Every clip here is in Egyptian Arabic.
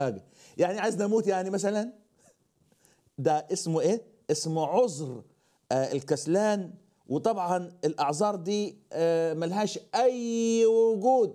حاجة يعني عايز نموت يعني مثلا ده اسمه ايه اسمه عذر آه الكسلان وطبعا الاعذار دي آه ملهاش اي وجود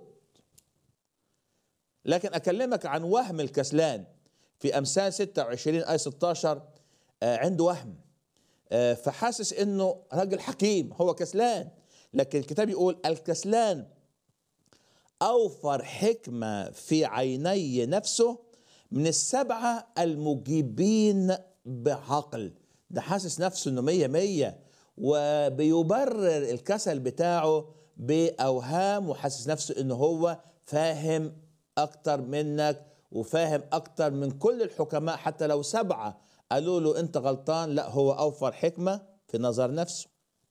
لكن اكلمك عن وهم الكسلان في امثال 26 ايه 16 آه عنده وهم آه فحاسس انه راجل حكيم هو كسلان لكن الكتاب يقول الكسلان اوفر حكمه في عيني نفسه من السبعه المجيبين بعقل ده حاسس نفسه انه مية مية وبيبرر الكسل بتاعه باوهام وحاسس نفسه انه هو فاهم اكتر منك وفاهم اكتر من كل الحكماء حتى لو سبعه قالوا له انت غلطان لا هو اوفر حكمه في نظر نفسه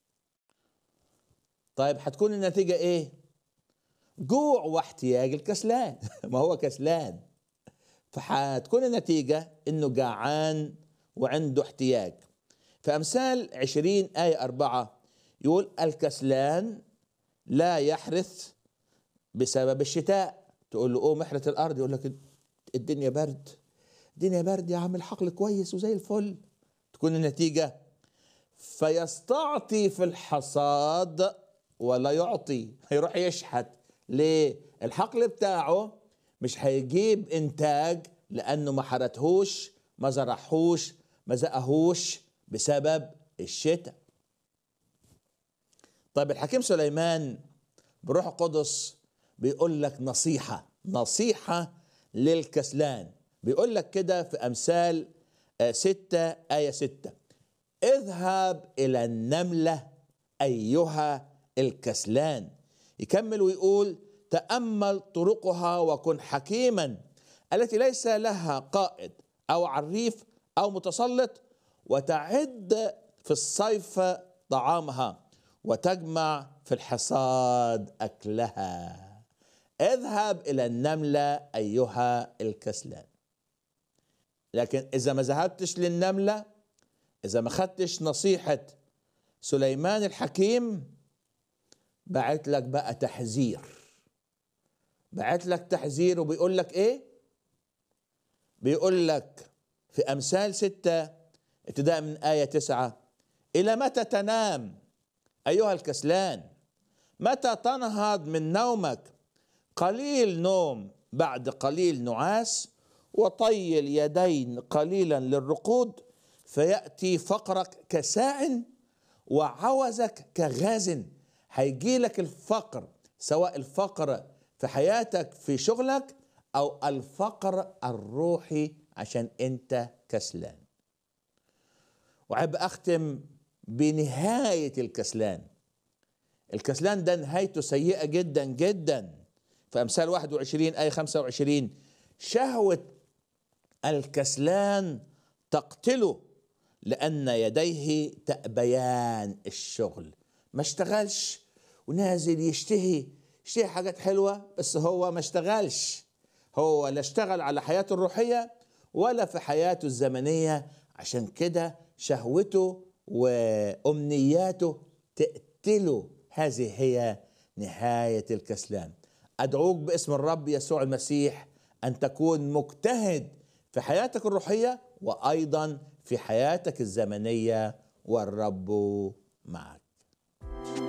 طيب هتكون النتيجه ايه جوع واحتياج الكسلان ما هو كسلان فهتكون النتيجه انه جعان وعنده احتياج في أمثال عشرين آية أربعة يقول الكسلان لا يحرث بسبب الشتاء تقول له قوم احرث الأرض يقول لك الدنيا برد الدنيا برد يا عم الحقل كويس وزي الفل تكون النتيجة فيستعطي في الحصاد ولا يعطي هيروح يشحت ليه الحقل بتاعه مش هيجيب انتاج لانه ما حرتهوش ما زرعهوش ما زقهوش بسبب الشتاء طيب الحكيم سليمان بروح القدس بيقول لك نصيحة نصيحة للكسلان بيقول لك كده في أمثال ستة آية ستة اذهب إلى النملة أيها الكسلان يكمل ويقول تأمل طرقها وكن حكيما التي ليس لها قائد أو عريف أو متسلط وتعد في الصيف طعامها وتجمع في الحصاد اكلها اذهب الى النمله ايها الكسلان لكن اذا ما ذهبتش للنمله اذا ما خدتش نصيحه سليمان الحكيم بعت لك بقى تحذير بعت لك تحذير وبيقول لك ايه بيقول لك في امثال سته ابتداء من آية تسعة إلى متى تنام أيها الكسلان متى تنهض من نومك قليل نوم بعد قليل نعاس وطي اليدين قليلا للرقود فيأتي فقرك كساع وعوزك كغاز هيجي لك الفقر سواء الفقر في حياتك في شغلك أو الفقر الروحي عشان أنت كسلان وعب أختم بنهاية الكسلان الكسلان ده نهايته سيئة جدا جدا في أمثال 21 آية 25 شهوة الكسلان تقتله لأن يديه تأبيان الشغل ما اشتغلش ونازل يشتهي يشتهي حاجات حلوة بس هو ما اشتغلش هو لا اشتغل على حياته الروحية ولا في حياته الزمنية عشان كده شهوته وامنياته تقتله هذه هي نهايه الكسلان ادعوك باسم الرب يسوع المسيح ان تكون مجتهد في حياتك الروحيه وايضا في حياتك الزمنيه والرب معك